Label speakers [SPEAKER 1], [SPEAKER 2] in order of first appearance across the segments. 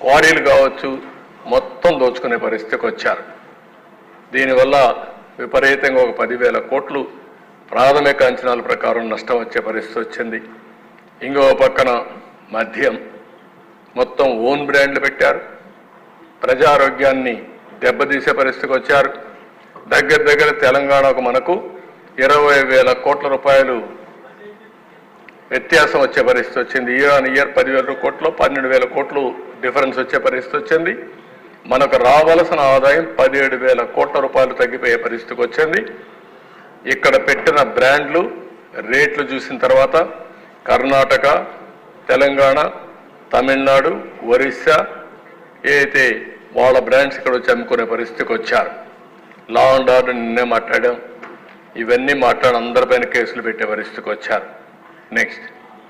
[SPEAKER 1] క్వారీలు కావచ్చు మొత్తం దోచుకునే పరిస్థితికి వచ్చారు దీనివల్ల విపరీతంగా ఒక పదివేల కోట్లు ప్రాథమిక అంచనాల ప్రకారం నష్టం వచ్చే పరిస్థితి వచ్చింది ఇంకో పక్కన మద్యం మొత్తం ఓన్ బ్రాండ్లు పెట్టారు ప్రజారోగ్యాన్ని దెబ్బతీసే పరిస్థితికి వచ్చారు దగ్గర దగ్గర తెలంగాణకు మనకు ఇరవై వేల కోట్ల రూపాయలు వ్యత్యాసం వచ్చే పరిస్థితి వచ్చింది ఇయర్ ఆన్ ఇయర్ పదివేల కోట్లు పన్నెండు వేల కోట్లు డిఫరెన్స్ వచ్చే పరిస్థితి వచ్చింది మనకు రావలసిన ఆదాయం పదిహేడు వేల కోట్ల రూపాయలు తగ్గిపోయే పరిస్థితికి వచ్చింది ఇక్కడ పెట్టిన బ్రాండ్లు రేట్లు చూసిన తర్వాత కర్ణాటక తెలంగాణ తమిళనాడు ఒరిస్సా ఏదైతే వాళ్ళ బ్రాండ్స్ ఇక్కడ వచ్చి అమ్ముకునే పరిస్థితికి వచ్చారు లా అండ్ ఆర్డర్ నిన్నే మాట్లాడాం ఇవన్నీ మాట్లాడి అందరిపైన కేసులు పెట్టే పరిస్థితికి వచ్చారు నెక్స్ట్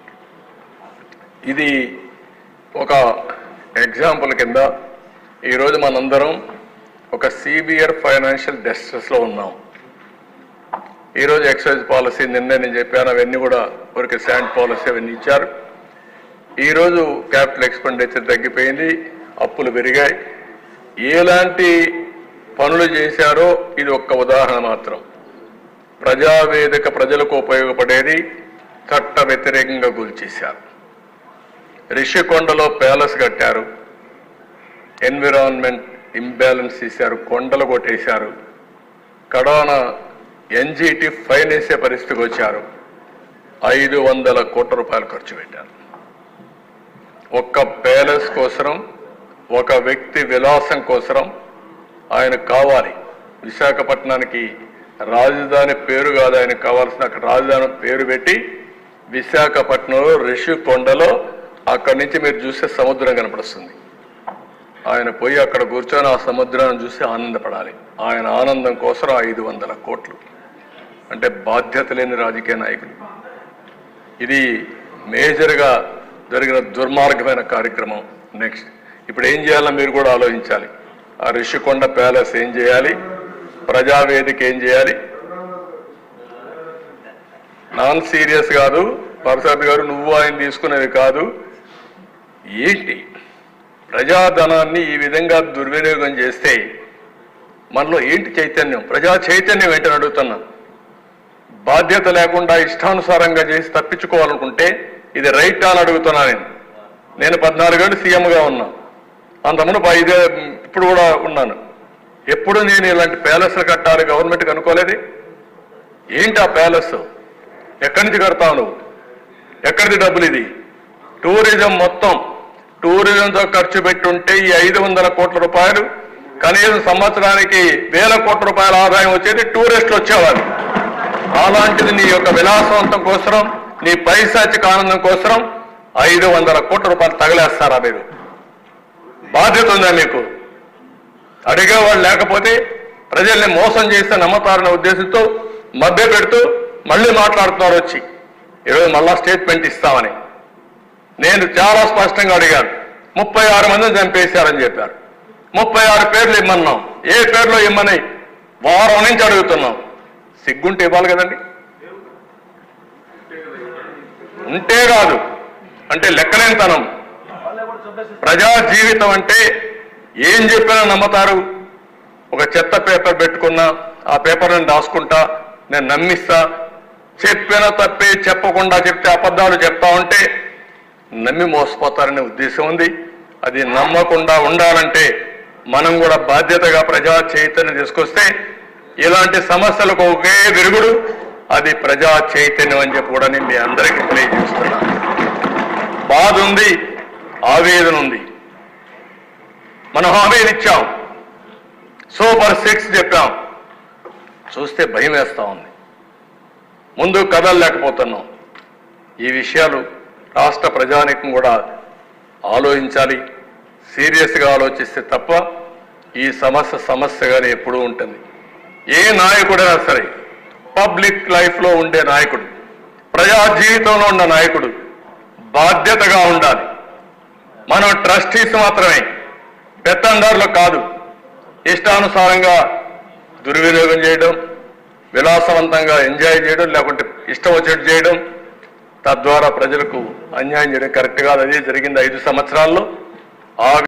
[SPEAKER 1] ఇది ఒక ఎగ్జాంపుల్ కింద ఈరోజు మనందరం ఒక సిబిఆర్ ఫైనాన్షియల్ డెస్ట్రెస్లో ఉన్నాం ఈరోజు ఎక్సైజ్ పాలసీ నిన్నే నేను చెప్పాను అవన్నీ కూడా ఊరికి శాండ్ పాలసీ అవన్నీ ఇచ్చారు ఈరోజు క్యాపిటల్ ఎక్స్పెండిచర్ తగ్గిపోయింది అప్పులు పెరిగాయి ఎలాంటి పనులు చేశారో ఇది ఒక్క ఉదాహరణ మాత్రం ప్రజావేదిక ప్రజలకు ఉపయోగపడేది చట్ట వ్యతిరేకంగా కూల్చేశారు రిషికొండలో ప్యాలెస్ కట్టారు ఎన్విరాన్మెంట్ ఇంబ్యాలెన్స్ చేశారు కొండలు కొట్టేశారు కడాన ఎన్జిటి ఫైన్ వేసే పరిస్థితికి వచ్చారు ఐదు వందల కోట్ల రూపాయలు ఖర్చు పెట్టారు ఒక్క ప్యాలెస్ కోసరం ఒక వ్యక్తి విలాసం కోసరం ఆయన కావాలి విశాఖపట్నానికి రాజధాని పేరు కాదు ఆయనకు కావాల్సిన అక్కడ రాజధాని పేరు పెట్టి విశాఖపట్నంలో రిషికొండలో అక్కడి నుంచి మీరు చూసే సముద్రం కనపడుస్తుంది ఆయన పోయి అక్కడ కూర్చొని ఆ సముద్రాన్ని చూసి ఆనందపడాలి ఆయన ఆనందం కోసం ఐదు వందల కోట్లు అంటే బాధ్యత లేని రాజకీయ నాయకులు ఇది మేజర్గా జరిగిన దుర్మార్గమైన కార్యక్రమం నెక్స్ట్ ఇప్పుడు ఏం చేయాలో మీరు కూడా ఆలోచించాలి ఆ రిషికొండ ప్యాలెస్ ఏం చేయాలి ప్రజావేదిక ఏం చేయాలి నాన్ సీరియస్ కాదు పరసాద్ గారు నువ్వు ఆయన తీసుకునేది కాదు ఏంటి ప్రజాధనాన్ని ఈ విధంగా దుర్వినియోగం చేస్తే మనలో ఏంటి చైతన్యం ప్రజా చైతన్యం ఏంటని అడుగుతున్నా బాధ్యత లేకుండా ఇష్టానుసారంగా చేసి తప్పించుకోవాలనుకుంటే ఇది రైట్ అని అడుగుతున్నా నేను నేను పద్నాలుగేళ్ళు సీఎంగా ఉన్నా అంతకుముందు ఐదే ఇప్పుడు కూడా ఉన్నాను ఎప్పుడు నేను ఇలాంటి ప్యాలెస్లు కట్టాలి గవర్నమెంట్కి అనుకోలేదు ఏంటి ఆ ప్యాలెస్ ఎక్కడి నుంచి కడతావు నువ్వు ఎక్కడిది డబ్బులు ఇది టూరిజం మొత్తం టూరిజంతో ఖర్చు పెట్టుంటే ఈ ఐదు వందల కోట్ల రూపాయలు కనీసం సంవత్సరానికి వేల కోట్ల రూపాయల ఆదాయం వచ్చేది టూరిస్టులు వచ్చేవారు అలాంటిది నీ యొక్క విలాసవంతం కోసరం నీ పైశాచిక ఆనందం కోసరం ఐదు వందల కోట్ల రూపాయలు తగలేస్తారా మీరు బాధ్యత ఉందా మీకు అడిగేవాళ్ళు లేకపోతే ప్రజల్ని మోసం చేస్తే నమ్మతారనే ఉద్దేశంతో మభ్య పెడుతూ మళ్ళీ మాట్లాడుతున్నారు వచ్చి ఈరోజు మళ్ళా స్టేట్మెంట్ ఇస్తామని నేను చాలా స్పష్టంగా అడిగాను ముప్పై ఆరు మందిని చంపేశారని చెప్పారు ముప్పై ఆరు పేర్లు ఇమ్మన్నాం ఏ పేర్లో ఇమ్మని వారం నుంచి అడుగుతున్నాం సిగ్గుంటే ఇవ్వాలి కదండి ఉంటే కాదు అంటే లెక్కలేనితనం ప్రజా జీవితం అంటే ఏం చెప్పినా నమ్మతారు ఒక చెత్త పేపర్ పెట్టుకున్నా ఆ పేపర్ నేను రాసుకుంటా నేను నమ్మిస్తా చెప్పిన తప్పే చెప్పకుండా చెప్తే అబద్ధాలు చెప్తా ఉంటే నమ్మి మోసపోతారనే ఉద్దేశం ఉంది అది నమ్మకుండా ఉండాలంటే మనం కూడా బాధ్యతగా ప్రజా చైతన్యం తీసుకొస్తే ఇలాంటి సమస్యలకు ఒకే విరుగుడు అది ప్రజా చైతన్యం అని చెప్పి కూడా నేను మీ అందరికీ తెలియజేస్తున్నాను బాధ ఉంది ఆవేదన ఉంది మనం హామీలు ఇచ్చాం సూపర్ సిక్స్ చెప్పాం చూస్తే భయం వేస్తా ఉంది ముందు కదలలేకపోతున్నాం ఈ విషయాలు రాష్ట్ర ప్రజానికం కూడా ఆలోచించాలి సీరియస్గా ఆలోచిస్తే తప్ప ఈ సమస్య సమస్యగానే ఎప్పుడూ ఉంటుంది ఏ నాయకుడైనా సరే పబ్లిక్ లైఫ్లో ఉండే నాయకుడు ప్రజా జీవితంలో ఉన్న నాయకుడు బాధ్యతగా ఉండాలి మనం ట్రస్టీస్ మాత్రమే పెత్తందారులు కాదు ఇష్టానుసారంగా దుర్వినియోగం చేయడం విలాసవంతంగా ఎంజాయ్ చేయడం లేకుంటే ఇష్టం వచ్చేట్టు చేయడం తద్వారా ప్రజలకు అన్యాయం చేయడం కరెక్ట్ కాదు అదే జరిగింది ఐదు సంవత్సరాల్లో ఆ